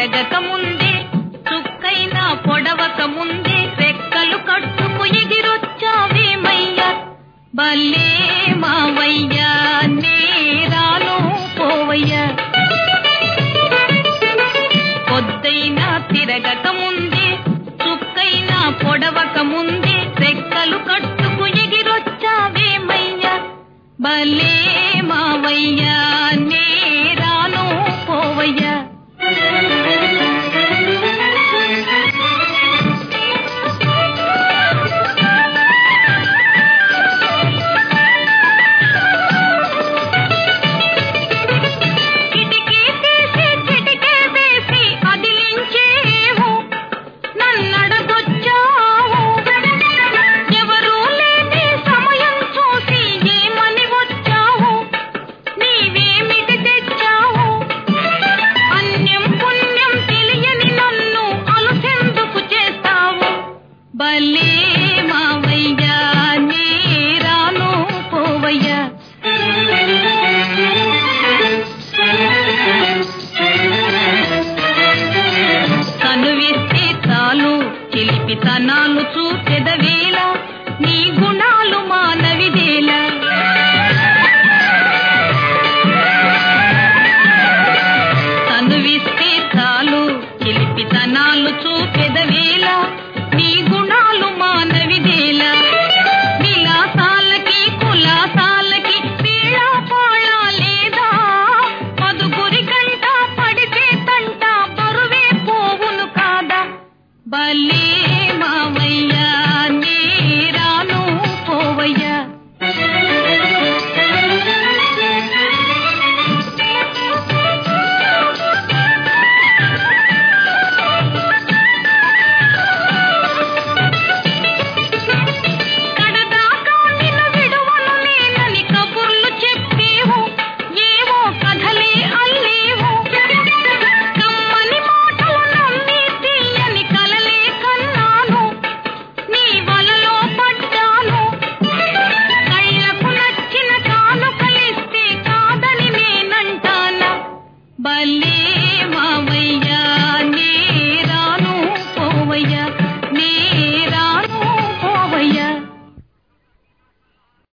తిరగక ముందే చుక్కైనా పొడవక ముందే రెక్కలు కట్టుకు ఎగిరొచ్చావేమయ్యా భలే మావయ్యా నేరాను పోవయ్యా పొద్దైనా తిరగక ముందే చుక్కైనా పొడవక ముందే రెక్కలు కట్టుకు ఎగిరొచ్చావేమయ్యా భలే మావయ్యా నేరాను పోవయ్యా కిటికీ తీసి చిటికే వేసి అదిలించేవు నన్నడగొచ్చావు ఎవరూ లేని సమయం చూసి ఏమని వచ్చావు నీవేమిటి తెచ్చావు అన్యం పుణ్యం తెలియని నన్ను అలుసెందుకు చేస్తావు భలే మావయ్యా నేరాను పోవయ్యా కనువిస్తే చాలు చిలిపితనాలు చూపెదవేళ